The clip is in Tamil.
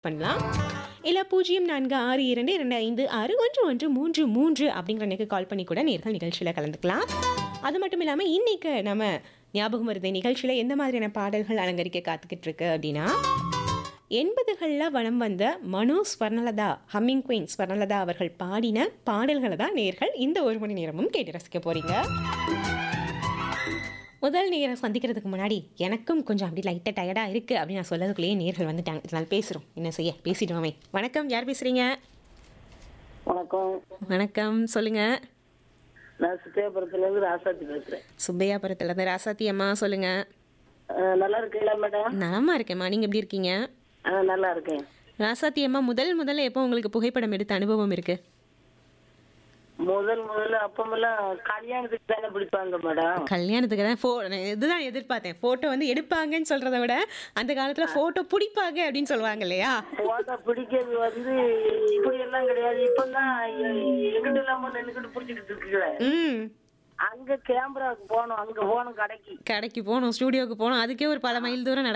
பண்ணலாம் இல்லை பூஜ்ஜியம் நான்கு ஆறு இரண்டு இரண்டு ஐந்து ஆறு ஒன்று ஒன்று மூன்று மூன்று அப்படிங்கிற எனக்கு கால் பண்ணி கூட நேர்கள் நிகழ்ச்சியில் கலந்துக்கலாம் அது மட்டும் இல்லாமல் இன்னைக்கு நம்ம ஞாபகம் வருது நிகழ்ச்சியில் எந்த மாதிரியான பாடல்கள் அலங்கரிக்க காத்துக்கிட்டு இருக்கு அப்படின்னா எண்பதுகளில் வலம் வந்த மனோ ஸ்வர்ணலதா ஹம்மிங் குயின் ஸ்வர்ணலதா அவர்கள் பாடின பாடல்களை தான் நேர்கள் இந்த ஒரு மணி நேரமும் கேட்டு ரசிக்க போறீங்க முதல் நேரம் சந்திக்கிறதுக்கு முன்னாடி எனக்கும் கொஞ்சம் அப்படி லைட்டாக டயர்டாக இருக்குது அப்படின்னு நான் சொல்லதுக்குள்ளேயே நேர்கள் வந்துட்டாங்க இதனால் பேசுகிறோம் என்ன செய்ய பேசிடுவோமே வணக்கம் யார் பேசுகிறீங்க வணக்கம் வணக்கம் சொல்லுங்கள் நான் சுத்தியாபுரத்துல இருந்து ராசாத்தி பேசுறேன் சுப்பையாபுரத்துலேருந்து ராசாத்தி அம்மா சொல்லுங்கள் அஹ் நல்லா இருக்கீங்களா மேடம் நலமா இருக்கேம்மா நீங்கள் எப்படி இருக்கீங்க அஹ் நல்லா இருக்கேன் ராசாத்தி அம்மா முதல் முதல்ல எப்போ உங்களுக்கு புகைப்படம் எடுத்த அனுபவம் இருக்குது முதல் முதல்ல அப்பமெல்லாம் கல்யாணத்துக்கு தானே பிடிப்பாங்க மேடம் கல்யாணத்துக்கு தான் ஃபோ நான் இதுதான் எதிர்பார்த்தேன் ஃபோட்டோ வந்து எடுப்பாங்கன்னு சொல்கிறத விட அந்த காலத்தில் ஃபோட்டோ பிடிப்பாங்க அப்படின்னு சொல்லுவாங்க இல்லையா போட்டோ பிடிக்கிறது வந்து இப்படி எல்லாம் கிடையாது இப்பதான் எங்கிட்ட இல்லாம நின்னுக்கிட்டு பிடிச்சிக்கிட்டு இருக்குல்ல ம் அங்க கேமராவுக்கு போகணும் அங்க போகணும் கடைக்கு கடைக்கு போகணும் ஸ்டூடியோவுக்கு போகணும் அதுக்கே ஒரு பல மைல் தூரம்